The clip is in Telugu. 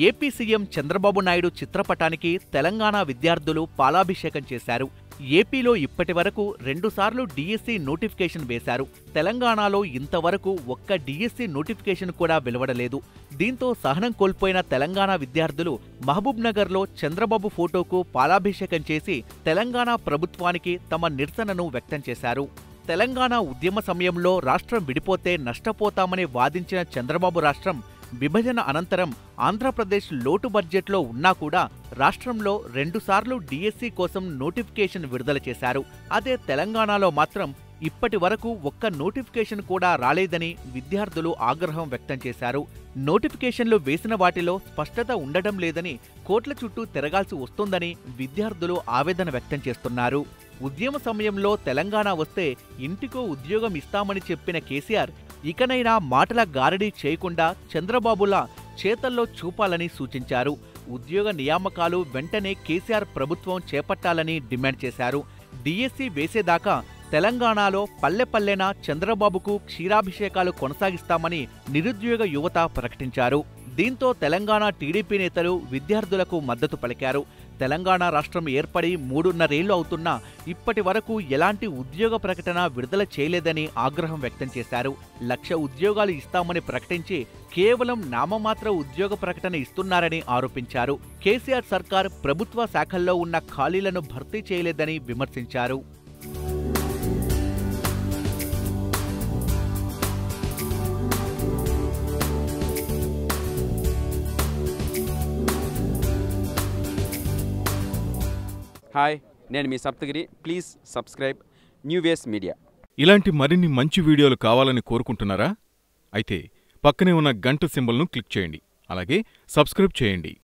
ఏపీ సీఎం చంద్రబాబు నాయుడు చిత్రపటానికి తెలంగాణ విద్యార్థులు పాలాభిషేకం చేశారు ఏపీలో ఇప్పటి వరకు రెండుసార్లు డిఎస్సి నోటిఫికేషన్ వేశారు తెలంగాణలో ఇంతవరకు ఒక్క డిఎస్సి నోటిఫికేషన్ కూడా వెలువడలేదు దీంతో సహనం కోల్పోయిన తెలంగాణ విద్యార్థులు మహబూబ్ నగర్లో చంద్రబాబు ఫోటోకు పాలాభిషేకం చేసి తెలంగాణ ప్రభుత్వానికి తమ నిరసనను వ్యక్తం చేశారు తెలంగాణ ఉద్యమ సమయంలో రాష్ట్రం విడిపోతే నష్టపోతామని వాదించిన చంద్రబాబు రాష్ట్రం విభజన అనంతరం ఆంధ్రప్రదేశ్ లోటు బడ్జెట్లో ఉన్నా కూడా రాష్ట్రంలో రెండుసార్లు డిఎస్సి కోసం నోటిఫికేషన్ విడుదల చేశారు అదే తెలంగాణలో మాత్రం ఇప్పటి వరకు ఒక్క నోటిఫికేషన్ కూడా రాలేదని విద్యార్థులు ఆగ్రహం వ్యక్తం చేశారు నోటిఫికేషన్లు వేసిన వాటిలో స్పష్టత ఉండడం లేదని కోట్ల చుట్టూ తిరగాల్సి వస్తుందని విద్యార్థులు ఆవేదన వ్యక్తం చేస్తున్నారు ఉద్యమ సమయంలో తెలంగాణ వస్తే ఇంటికో ఉద్యోగం ఇస్తామని చెప్పిన కేసీఆర్ ఇకనైనా మాటల గారడీ చేయకుండా చంద్రబాబులా చేతల్లో చూపాలని సూచించారు ఉద్యోగ నియామకాలు వెంటనే కేసీఆర్ ప్రభుత్వం చేపట్టాలని డిమాండ్ చేశారు డిఎస్సి వేసేదాకా తెలంగాణలో పల్లెపల్లెన చంద్రబాబుకు క్షీరాభిషేకాలు కొనసాగిస్తామని నిరుద్యోగ యువత ప్రకటించారు దీంతో తెలంగాణ టీడీపీ నేతలు విద్యార్థులకు మద్దతు పలికారు తెలంగాణ రాష్ట్రం ఏర్పడి మూడున్నరేళ్లు అవుతున్నా ఇప్పటి వరకు ఎలాంటి ఉద్యోగ ప్రకటన విడుదల చేయలేదని ఆగ్రహం వ్యక్తం చేశారు లక్ష ఉద్యోగాలు ఇస్తామని ప్రకటించి కేవలం నామమాత్ర ఉద్యోగ ప్రకటన ఇస్తున్నారని ఆరోపించారు కేసీఆర్ సర్కార్ ప్రభుత్వ శాఖల్లో ఉన్న ఖాళీలను భర్తీ చేయలేదని విమర్శించారు హాయ్ నేను మీ Saptagiri please subscribe new waves media ఇలాంటి మరిన్ని మంచి వీడియోలు కావాలని కోరుకుంటున్నారా అయితే పక్కనే ఉన్న గంట సింబల్ను క్లిక్ చేయండి అలాగే సబ్స్క్రైబ్ చేయండి